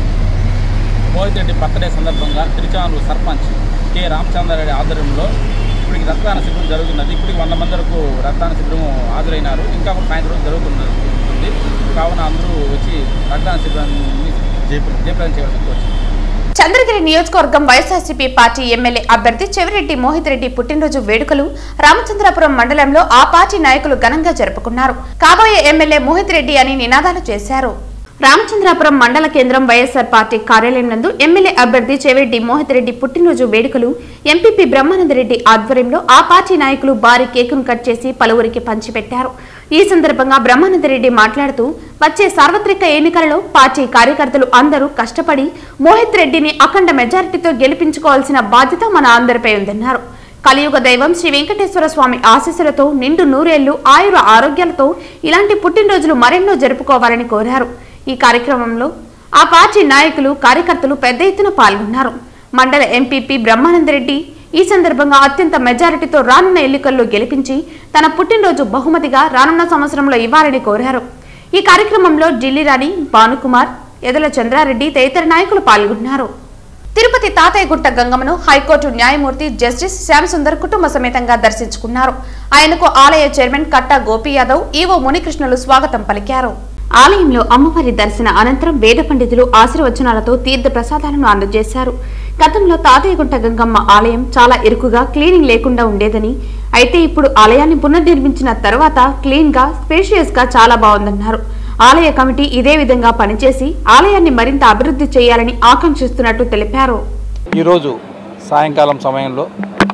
K: మోహిత్ రెడ్డి బర్త్డే సందర్భంగా తిరుచానూరు సర్పంచ్ కె రామచంద్రారెడ్డి ఆధ్వర్యంలో ఇప్పటికి రక్తదాన శిబిరం జరుగుతున్నది ఇప్పటికి వంద మంది వరకు రక్తదాన శిబిరం హాజరైనారు ఇంకా కూడా సాయంత్రం జరుగుతున్నది ఉంటుంది. కావున అందరూ వచ్చి రక్తదాన శిబిరాన్ని జయప్రదం చేయాలని కోరుతున్నాను
A: చంద్రగిరి నియోజకవర్గం వైఎస్ఆర్సీపీ పార్టీ ఎమ్మెల్యే అభ్యర్థి చెవిరెడ్డి మోహిత్ రెడ్డి పుట్టినరోజు వేడుకలు రామచంద్రాపురం మండలంలో ఆ పార్టీ నాయకులు ఘనంగా జరుపుకున్నారు కాబోయే ఎమ్మెల్యే మోహిత్ రెడ్డి అని నినాదాలు చేశారు రామచంద్రాపురం మండల కేంద్రం వైఎస్ఆర్ పార్టీ కార్యాలయం నందు ఎమ్మెల్యే అభ్యర్థి చెవిరెడ్డి మోహిత్ రెడ్డి పుట్టినరోజు వేడుకలు ఎంపీపీ బ్రహ్మానందరెడ్డి ఆధ్వర్యంలో ఆ పార్టీ నాయకులు భారీ కేకును కట్ చేసి పలువురికి పంచిపెట్టారు ఈ సందర్భంగా బ్రహ్మానందరెడ్డి మాట్లాడుతూ వచ్చే సార్వత్రిక ఎన్నికలలో పార్టీ కార్యకర్తలు అందరూ కష్టపడి మోహిత్ రెడ్డిని అఖండ మెజారిటీతో గెలిపించుకోవాల్సిన బాధ్యత మన అందరిపై ఉందన్నారు కలియుగ దైవం శ్రీ వెంకటేశ్వర స్వామి ఆశీస్సులతో నిండు నూరేళ్లు ఆయుర ఆరోగ్యాలతో ఇలాంటి పుట్టినరోజులు మరెన్నో జరుపుకోవాలని కోరారు ఈ కార్యక్రమంలో ఆ పార్టీ నాయకులు కార్యకర్తలు పెద్ద ఎత్తున పాల్గొన్నారు మండల ఎంపీపీ బ్రహ్మానందరెడ్డి ఈ సందర్భంగా అత్యంత మెజారిటీతో రానున్న ఎన్నికల్లో గెలిపించి తన పుట్టినరోజు బహుమతిగా రానున్న సంవత్సరంలో ఇవ్వాలని కోరారు ఈ కార్యక్రమంలో ఢిల్లీరాణి భానుకుమార్ ఎదల చంద్రారెడ్డి తదితర నాయకులు పాల్గొన్నారు తిరుపతి తాతయ్యగుట్ట గంగమ్మను హైకోర్టు న్యాయమూర్తి జస్టిస్ శ్యామ్ సుందర్ కుటుంబ సమేతంగా దర్శించుకున్నారు ఆయనకు ఆలయ చైర్మన్ కట్టా గోపి యాదవ్ ఈవో మునికృష్ణులు స్వాగతం పలికారు ఆలయంలో అమ్మవారి దర్శన అనంతరం వేద పండితులు ఆశీర్వచనాలతో తీర్థ ప్రసాదాలను అందజేశారు గతంలో తాతయ్యగుంట గంగమ్మ ఆలయం చాలా ఇరుకుగా క్లీనింగ్ లేకుండా ఉండేదని అయితే ఇప్పుడు ఆలయాన్ని పునర్నిర్మించిన తర్వాత క్లీన్ గా స్పేషియస్ గా చాలా బాగుందన్నారు ఆలయ కమిటీ ఇదే విధంగా పనిచేసి ఆలయాన్ని మరింత అభివృద్ధి చేయాలని ఆకాంక్షిస్తున్నట్టు తెలిపారు
L: ఈరోజు సాయంకాలం సమయంలో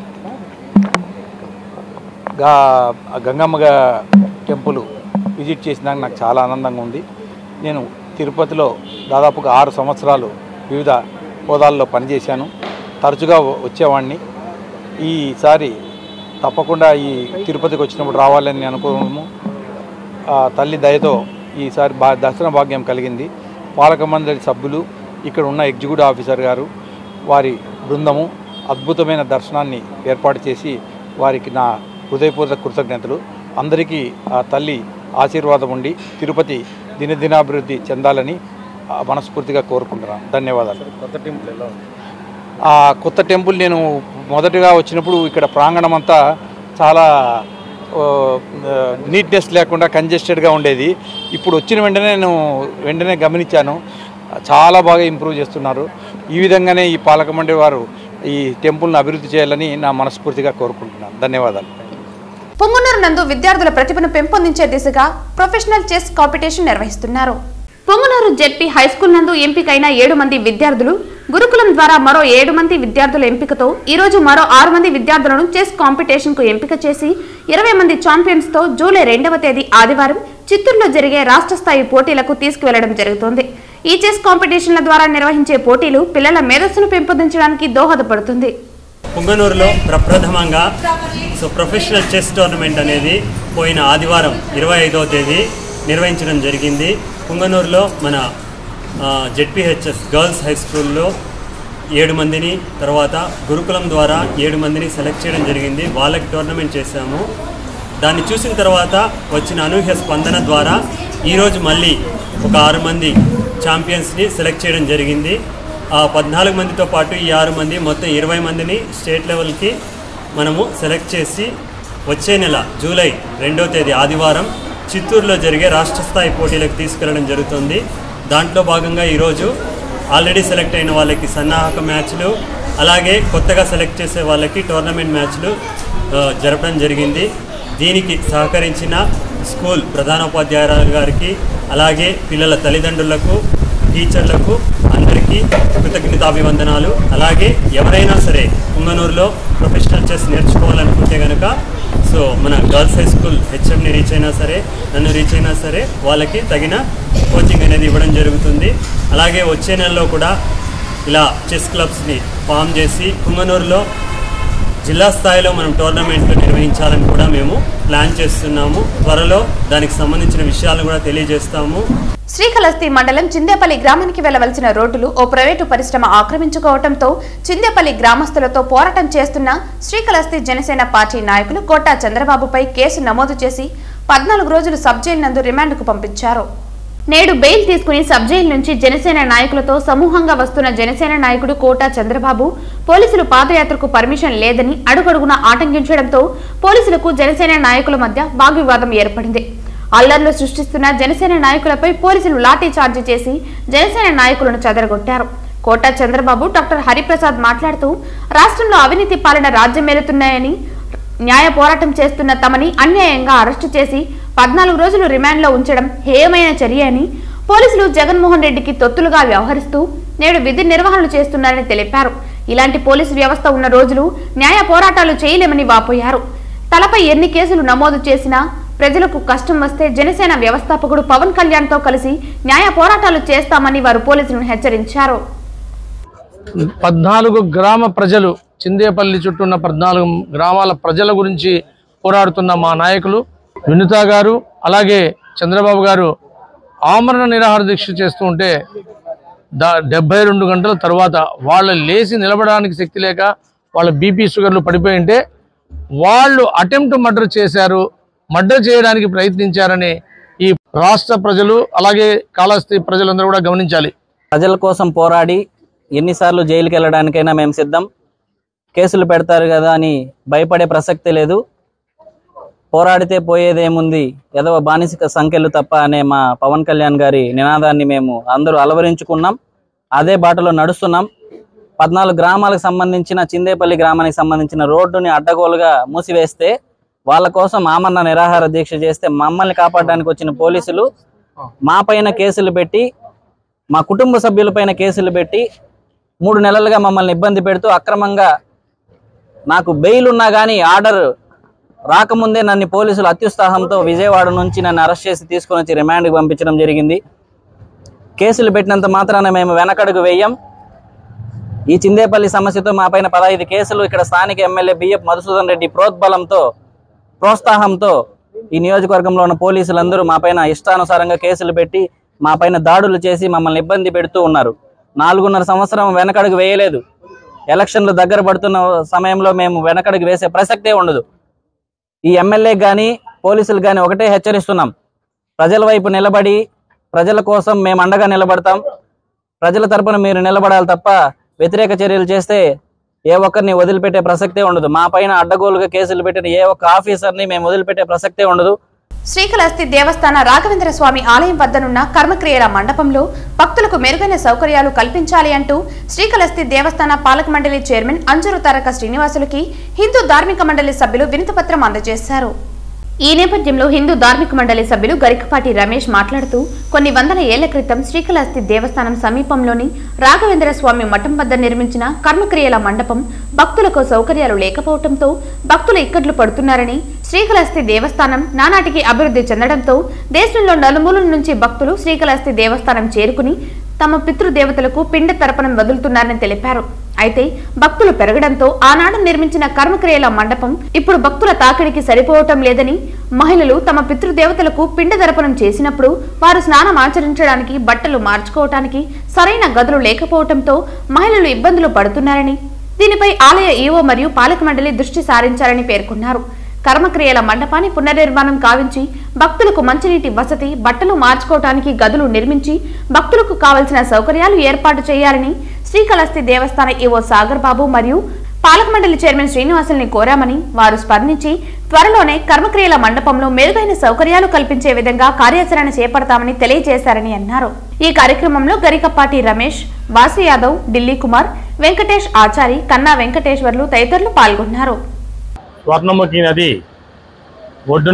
L: గా గంగమ్మ గా- టెంపుల్ విజిట్ చేసినాక నాకు చాలా ఆనందంగా ఉంది నేను తిరుపతిలో దాదాపుగా ఆరు సంవత్సరాలు వివిధ హోదాల్లో పనిచేశాను తరచుగా వ- వచ్చేవాడిని ఈసారి తప్పకుండా ఈ తిరుపతికి వచ్చినప్పుడు రావాలని అనుకోవడము ఆ తల్లి దయతో ఈసారి బా దర్శన భాగ్యం కలిగింది పాలక మండలి సభ్యులు ఇక్కడ ఉన్న ఎగ్జిక్యూటివ్ ఆఫీసర్ గారు వారి బృందము అద్భుతమైన దర్శనాన్ని ఏర్పాటు చేసి వారికి నా హృదయపూర్వక కృతజ్ఞతలు అందరికీ ఆ తల్లి ఆశీర్వాదం ఉండి తిరుపతి దినదినాభివృద్ధి చెందాలని ఆ, మనస్ఫూర్తిగా కోరుకుంటున్నాను ధన్యవాదాలు
E: కొత్త టెంపుల్ ఎలా ఉంది?
L: ఆ కొత్త టెంపుల్ నేను మొదటగా వచ్చినప్పుడు ఇక్కడ ప్రాంగణం అంతా చాలా నీట్నెస్ లేకుండా కంజెస్టెడ్గా ఉండేది ఇప్పుడు వచ్చిన వెంటనే నేను వెంటనే గమనించాను చాలా బాగా ఇంప్రూవ్ చేస్తున్నారు ఈ విధంగానే ఈ పాలక మండలి వారు ఈ టెంపుల్ను అభివృద్ధి చేయాలని నా మనస్ఫూర్తిగా కోరుకుంటున్నాను ధన్యవాదాలు
A: పొంగునూరు నందు విద్యార్థుల ప్రతిభను పెంపొందించే దిశగా ప్రొఫెషనల్ చెస్ కాంపిటీషన్ నిర్వహిస్తున్నారు పొంగునూరు జెడ్పీ హై స్కూల్ నందు ఎంపికైన ఏడు మంది విద్యార్థులు గురుకులం ద్వారా మరో ఏడు మంది విద్యార్థుల ఎంపికతో ఈ రోజు మరో ఆరు మంది విద్యార్థులను చెస్ కాంపిటీషన్ కు ఎంపిక చేసి ఇరవై మంది ఛాంపియన్స్ తో జూలై రెండవ తేదీ ఆదివారం చిత్తూరులో జరిగే రాష్ట్ర స్థాయి పోటీలకు తీసుకువెళ్లడం జరుగుతోంది ఈ చెస్ కాంపిటీషన్ల ద్వారా నిర్వహించే పోటీలు పిల్లల మేధస్సును పెంపొందించడానికి దోహదపడుతుంది
M: పుంగనూరులో ప్రప్రథమంగా సో ప్రొఫెషనల్ చెస్ టోర్నమెంట్ అనేది పోయిన ఆదివారం ఇరవై ఐదవ తేదీ నిర్వహించడం జరిగింది పుంగనూరులో మన జెడ్పిహెచ్ఎస్ గర్ల్స్ హై స్కూల్లో ఏడు మందిని తర్వాత గురుకులం ద్వారా ఏడు మందిని సెలెక్ట్ చేయడం జరిగింది వాళ్ళకి టోర్నమెంట్ చేశాము దాన్ని చూసిన తర్వాత వచ్చిన అనూహ్య స్పందన ద్వారా ఈరోజు మళ్ళీ ఒక ఆరు మంది ఛాంపియన్స్ని సెలెక్ట్ చేయడం జరిగింది ఆ పద్నాలుగు మందితో పాటు ఈ ఆరు మంది మొత్తం ఇరవై మందిని స్టేట్ లెవెల్కి మనము సెలెక్ట్ చేసి వచ్చే నెల జూలై రెండో తేదీ ఆదివారం చిత్తూరులో జరిగే రాష్ట్ర స్థాయి పోటీలకు తీసుకెళ్లడం జరుగుతుంది దాంట్లో భాగంగా ఈరోజు ఆల్రెడీ సెలెక్ట్ అయిన వాళ్ళకి సన్నాహక మ్యాచ్లు అలాగే కొత్తగా సెలెక్ట్ చేసే వాళ్ళకి టోర్నమెంట్ మ్యాచ్లు ఆ, జరపడం జరిగింది దీనికి సహకరించిన స్కూల్ ప్రధానోపాధ్యాయురాలు గారికి అలాగే పిల్లల తల్లిదండ్రులకు టీచర్లకు అందరికీ కృతజ్ఞతాభివందనాలు అలాగే ఎవరైనా సరే పుంగనూరులో ప్రొఫెషనల్ చెస్ నేర్చుకోవాలనుకుంటే కనుక సో మన గర్ల్స్ హై స్కూల్ హెచ్ఎంని రీచ్ అయినా సరే నన్ను రీచ్ అయినా సరే వాళ్ళకి తగిన కోచింగ్ అనేది ఇవ్వడం జరుగుతుంది అలాగే వచ్చే నెలలో కూడా ఇలా చెస్ క్లబ్స్ని ఫామ్ చేసి పుంగనూరులో జిల్లా స్థాయిలో మనం టోర్నమెంట్లు నిర్వహించాలని కూడా మేము ప్లాన్ చేస్తున్నాము త్వరలో దానికి సంబంధించిన విషయాలను కూడా తెలియజేస్తాము
A: శ్రీకాళహస్తి మండలం చిందేపల్లి గ్రామానికి వెళ్లవలసిన రోడ్డులు ఓ ప్రైవేటు పరిశ్రమ ఆక్రమించుకోవడంతో చిందేపల్లి గ్రామస్తులతో పోరాటం చేస్తున్న శ్రీకాళహస్తి జనసేన పార్టీ నాయకులు కోటా చంద్రబాబుపై కేసు నమోదు చేసి పద్నాలుగు రోజులు సబ్ జైలు నందు రిమాండ్కు పంపించారు నేడు బెయిల్ తీసుకుని సబ్ జైలు నుంచి జనసేన నాయకులతో సమూహంగా వస్తున్న జనసేన నాయకుడు కోటా చంద్రబాబు పోలీసులు పాదయాత్రకు పర్మిషన్ లేదని అడుగడుగునా ఆటంకించడంతో పోలీసులకు జనసేన నాయకుల మధ్య వాగ్వివాదం ఏర్పడింది అల్లర్లు సృష్టిస్తున్న జనసేన నాయకులపై పోలీసులు లాఠీ చార్జీ చేసి జనసేన నాయకులను చెదరగొట్టారు కోటా చంద్రబాబు డాక్టర్ హరిప్రసాద్ మాట్లాడుతూ రాష్ట్రంలో అవినీతి పాలన రాజ్యమేలుతున్నాయని న్యాయ పోరాటం చేస్తున్న తమని అన్యాయంగా అరెస్టు చేసి పద్నాలుగు రోజులు రిమాండ్లో ఉంచడం హేయమైన చర్య అని పోలీసులు జగన్మోహన్ రెడ్డికి తొత్తులుగా వ్యవహరిస్తూ నేడు విధి నిర్వహణలు చేస్తున్నారని తెలిపారు ఇలాంటి పోలీసు వ్యవస్థ ఉన్న రోజులు న్యాయ పోరాటాలు చేయలేమని వాపోయారు తలపై ఎన్ని కేసులు నమోదు చేసినా ప్రజలకు కష్టం వస్తే జనసేన వ్యవస్థాపకుడు పవన్ కళ్యాణ్తో కలిసి న్యాయ పోరాటాలు చేస్తామని వారు పోలీసులను హెచ్చరించారు
N: పద్నాలుగు గ్రామ ప్రజలు చిందేపల్లి చుట్టూ ఉన్న పద్నాలుగు గ్రామాల ప్రజల గురించి పోరాడుతున్న మా నాయకులు వినుత గారు అలాగే చంద్రబాబు గారు ఆమరణ నిరాహార దీక్ష చేస్తూ ఉంటే దా డెబ్బై రెండు గంటల తర్వాత వాళ్ళు లేచి నిలబడడానికి శక్తి లేక వాళ్ళ బీపీ షుగర్లు పడిపోయి ఉంటే వాళ్ళు అటెంప్ట్ మర్డర్ చేశారు మర్డర్ చేయడానికి ప్రయత్నించారని ఈ రాష్ట్ర ప్రజలు అలాగే కాళహస్తి ప్రజలందరూ కూడా గమనించాలి
O: ప్రజల కోసం పోరాడి ఎన్నిసార్లు జైలుకి వెళ్ళడానికైనా మేము సిద్ధం కేసులు పెడతారు కదా అని భయపడే ప్రసక్తి లేదు పోరాడితే పోయేదేముంది ఏదో బానిసక సంఖ్యలు తప్ప అనే మా పవన్ కళ్యాణ్ గారి నినాదాన్ని మేము అందరూ అలవరించుకున్నాం అదే బాటలో నడుస్తున్నాం పద్నాలుగు గ్రామాలకు సంబంధించిన చిందేపల్లి గ్రామానికి సంబంధించిన రోడ్డుని అడ్డగోలుగా మూసివేస్తే వాళ్ళ కోసం ఆమరణ నిరాహార దీక్ష చేస్తే మమ్మల్ని కాపాడడానికి వచ్చిన పోలీసులు మా పైన కేసులు పెట్టి మా కుటుంబ సభ్యులపైన కేసులు పెట్టి మూడు నెలలుగా మమ్మల్ని ఇబ్బంది పెడుతూ అక్రమంగా నాకు బెయిల్ ఉన్నా కానీ ఆర్డర్ రాకముందే నన్ను పోలీసులు అత్యుత్సాహంతో విజయవాడ నుంచి నన్ను అరెస్ట్ చేసి తీసుకొని వచ్చి రిమాండ్కి పంపించడం జరిగింది కేసులు పెట్టినంత మాత్రాన మేము వెనకడుగు వేయం ఈ చిందేపల్లి సమస్యతో మా పైన పదహైదు కేసులు ఇక్కడ స్థానిక ఎమ్మెల్యే బిఎఫ్ మధుసూదన్ రెడ్డి ప్రోద్బలంతో ప్రోత్సాహంతో ఈ నియోజకవర్గంలో ఉన్న పోలీసులందరూ మా పైన ఇష్టానుసారంగా కేసులు పెట్టి మా పైన దాడులు చేసి మమ్మల్ని ఇబ్బంది పెడుతూ ఉన్నారు నాలుగున్నర సంవత్సరం వెనకడుగు వేయలేదు ఎలక్షన్లు దగ్గర పడుతున్న సమయంలో మేము వెనకడుగు వేసే ప్రసక్తే ఉండదు ఈ ఎమ్మెల్యే కానీ పోలీసులు కానీ ఒకటే హెచ్చరిస్తున్నాం ప్రజల వైపు నిలబడి ప్రజల కోసం మేము అండగా నిలబడతాం ప్రజల తరపున మీరు నిలబడాలి తప్ప వ్యతిరేక చర్యలు చేస్తే ఏ ఒక్కరిని వదిలిపెట్టే ప్రసక్తే ఉండదు మా పైన అడ్డగోలుగా కేసులు పెట్టిన ఏ ఒక్క ఆఫీసర్ని మేము వదిలిపెట్టే ప్రసక్తే ఉండదు
A: శ్రీకాళహస్తి దేవస్థాన రాఘవేంద్ర స్వామి ఆలయం వద్దనున్న కర్మక్రియల మండపంలో భక్తులకు మెరుగైన సౌకర్యాలు కల్పించాలి అంటూ శ్రీకాళహస్తి దేవస్థాన పాలక మండలి చైర్మన్ అంజురు తారక శ్రీనివాసులకి హిందూ ధార్మిక మండలి సభ్యులు వినతిపత్రం అందజేశారు ఈ నేపథ్యంలో హిందూ ధార్మిక మండలి సభ్యులు గరికపాటి రమేష్ మాట్లాడుతూ కొన్ని వందల ఏళ్ల క్రితం శ్రీకాళహస్తి దేవస్థానం సమీపంలోని రాఘవేంద్ర స్వామి మఠం వద్ద నిర్మించిన కర్మక్రియల మండపం భక్తులకు సౌకర్యాలు లేకపోవడంతో భక్తులు ఇక్కట్లు పడుతున్నారని శ్రీకాళహస్తి దేవస్థానం నానాటికి అభివృద్ధి చెందడంతో దేశంలో నలుమూలల నుంచి భక్తులు శ్రీకాళహస్తి దేవస్థానం చేరుకుని తమ పితృదేవతలకు పిండ తర్పణం వదులుతున్నారని తెలిపారు అయితే భక్తులు పెరగడంతో ఆనాడు నిర్మించిన కర్మక్రియల మండపం ఇప్పుడు భక్తుల తాకిడికి సరిపోవటం లేదని మహిళలు తమ పితృదేవతలకు పిండ దర్పణం చేసినప్పుడు వారు స్నానం ఆచరించడానికి బట్టలు మార్చుకోవటానికి సరైన గదులు లేకపోవటంతో మహిళలు ఇబ్బందులు పడుతున్నారని దీనిపై ఆలయ ఈవో మరియు పాలక మండలి దృష్టి సారించాలని పేర్కొన్నారు కర్మక్రియల మండపాన్ని పునర్నిర్మాణం కావించి భక్తులకు మంచినీటి వసతి బట్టలు మార్చుకోవటానికి గదులు నిర్మించి భక్తులకు కావలసిన సౌకర్యాలు ఏర్పాటు చేయాలని శ్రీకాళహస్తి దేవస్థాన ఈవో సాగర్ బాబు మరియు పాలక మండలి చైర్మన్ శ్రీనివాసుల్ని కోరామని వారు స్పందించి త్వరలోనే కర్మక్రియల మండపంలో మెరుగైన సౌకర్యాలు కల్పించే విధంగా కార్యాచరణ చేపడతామని తెలియజేశారని అన్నారు ఈ కార్యక్రమంలో గరికపాటి రమేష్ వాసు యాదవ్ ఢిల్లీ కుమార్ వెంకటేష్ ఆచారి కన్నా వెంకటేశ్వర్లు తదితరులు పాల్గొన్నారు
P: స్వర్ణముఖి నది ఒడ్డున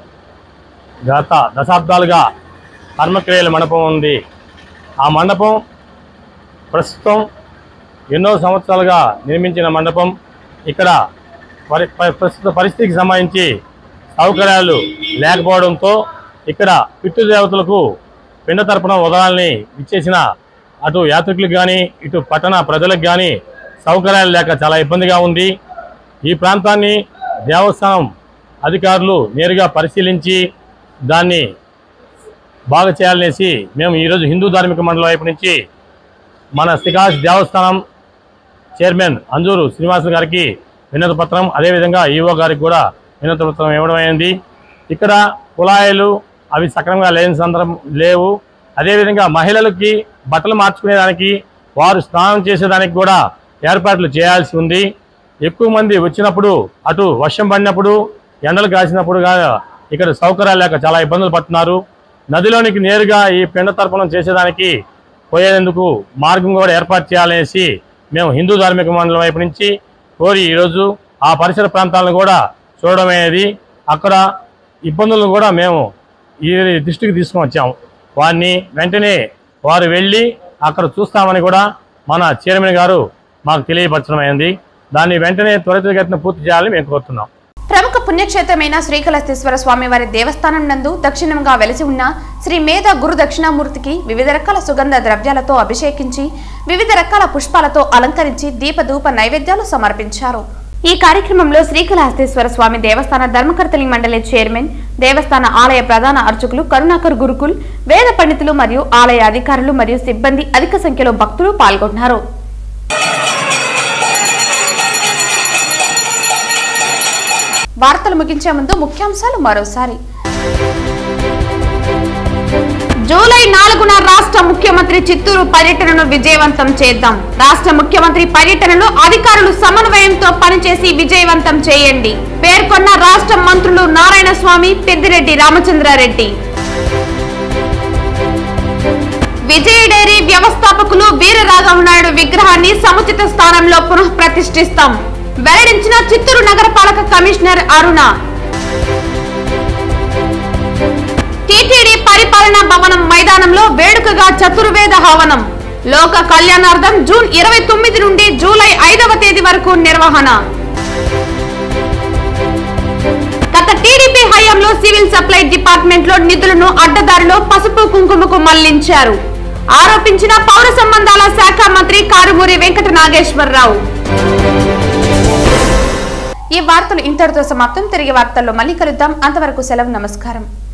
P: గత దశాబ్దాలుగా కర్మక్రియల మండపం ఉంది ఆ మండపం ప్రస్తుతం ఎన్నో సంవత్సరాలుగా నిర్మించిన మండపం ఇక్కడ పరి ప- ప్రస్తుత పరిస్థితికి సంబంధించి సౌకర్యాలు లేకపోవడంతో ఇక్కడ పితృదేవతలకు పిండ తరపున ఉదయాల్ని ఇచ్చేసిన అటు యాత్రికులకు కానీ ఇటు పట్టణ ప్రజలకు కానీ సౌకర్యాలు లేక చాలా ఇబ్బందిగా ఉంది ఈ ప్రాంతాన్ని దేవస్థానం అధికారులు నేరుగా పరిశీలించి దాన్ని బాగా చేయాలనేసి మేము ఈరోజు హిందూ ధార్మిక మండలం వైపు నుంచి మన శ్రీకాశ్ దేవస్థానం చైర్మన్ అంజూరు శ్రీనివాసులు గారికి వినతి పత్రం అదేవిధంగా ఈఓ గారికి కూడా వినతి పత్రం ఇవ్వడం అయింది ఇక్కడ కుళాయిలు అవి సక్రమంగా లేని సందర్భం లేవు అదేవిధంగా మహిళలకి బట్టలు మార్చుకునేదానికి వారు స్నానం చేసేదానికి కూడా ఏర్పాట్లు చేయాల్సి ఉంది ఎక్కువ మంది వచ్చినప్పుడు అటు వర్షం పడినప్పుడు ఎండలు కాసినప్పుడు గా- ఇక్కడ సౌకర్యాలు లేక చాలా ఇబ్బందులు పడుతున్నారు నదిలోనికి నేరుగా ఈ పిండ తర్పణం చేసేదానికి పోయేందుకు మార్గం కూడా ఏర్పాటు చేయాలనేసి మేము హిందూ ధార్మిక మండలం వైపు నుంచి కోరి ఈరోజు ఆ పరిసర ప్రాంతాలను కూడా చూడడం అనేది అక్కడ ఇబ్బందులను కూడా మేము ఈ దృష్టికి తీసుకొని వచ్చాము వారిని వెంటనే వారు వెళ్ళి అక్కడ చూస్తామని కూడా మన చైర్మన్ గారు మాకు తెలియపరచడం అయింది దాన్ని వెంటనే త్వరితగతిన పూర్తి చేయాలని మేము కోరుతున్నాం
A: ప్రముఖ పుణ్యక్షేత్రమైన శ్రీకాళహస్తీశ్వర స్వామివారి దేవస్థానం నందు దక్షిణంగా వెలసి ఉన్న శ్రీ మేధ గురు దక్షిణామూర్తికి వివిధ రకాల సుగంధ ద్రవ్యాలతో అభిషేకించి వివిధ రకాల పుష్పాలతో అలంకరించి దీపధూప నైవేద్యాలు సమర్పించారు ఈ కార్యక్రమంలో శ్రీకాళహస్తీశ్వర స్వామి దేవస్థాన ధర్మకర్తలి మండలి చైర్మన్ దేవస్థాన ఆలయ ప్రధాన అర్చకులు కరుణాకర్ గురుకుల్ వేద పండితులు మరియు ఆలయ అధికారులు మరియు సిబ్బంది అధిక సంఖ్యలో భక్తులు పాల్గొన్నారు వార్తలు ముగించే ముందు ముఖ్యాంశాలు మరోసారి జూలై నాలుగున రాష్ట్ర ముఖ్యమంత్రి చిత్తూరు పర్యటనను విజయవంతం చేద్దాం రాష్ట్ర ముఖ్యమంత్రి పర్యటనలో అధికారులు సమన్వయంతో పనిచేసి విజయవంతం చేయండి పేర్కొన్న రాష్ట్ర మంత్రులు నారాయణ స్వామి పెద్దిరెడ్డి రామచంద్రారెడ్డి విజయ డైరీ వ్యవస్థాపకులు వీరరాఘవ నాయుడు విగ్రహాన్ని సముచిత స్థానంలో పునః ప్రతిష్ఠిస్తాం వెల్లడించిన చిత్తూరు నగరపాలక కమిషనర్ అరుణ టీటీడీ పరిపాలనా భవనం మైదానంలో వేడుకగా చతుర్వేద హవనం లోక కళ్యాణార్థం జూన్ ఇరవై తొమ్మిది నుండి జూలై ఐదవ తేదీ వరకు నిర్వహణ గత టీడీపీ హయాంలో సివిల్ సప్లై డిపార్ట్మెంట్ లో నిధులను అడ్డదారిలో పసుపు కుంకుమకు మళ్లించారు ఆరోపించిన పౌర సంబంధాల శాఖ మంత్రి కారుమూరి వెంకట నాగేశ్వరరావు ఈ వార్తలు ఇంతటితో సమాప్తం తిరిగి వార్తల్లో మళ్ళీ కలుద్దాం అంతవరకు సెలవు నమస్కారం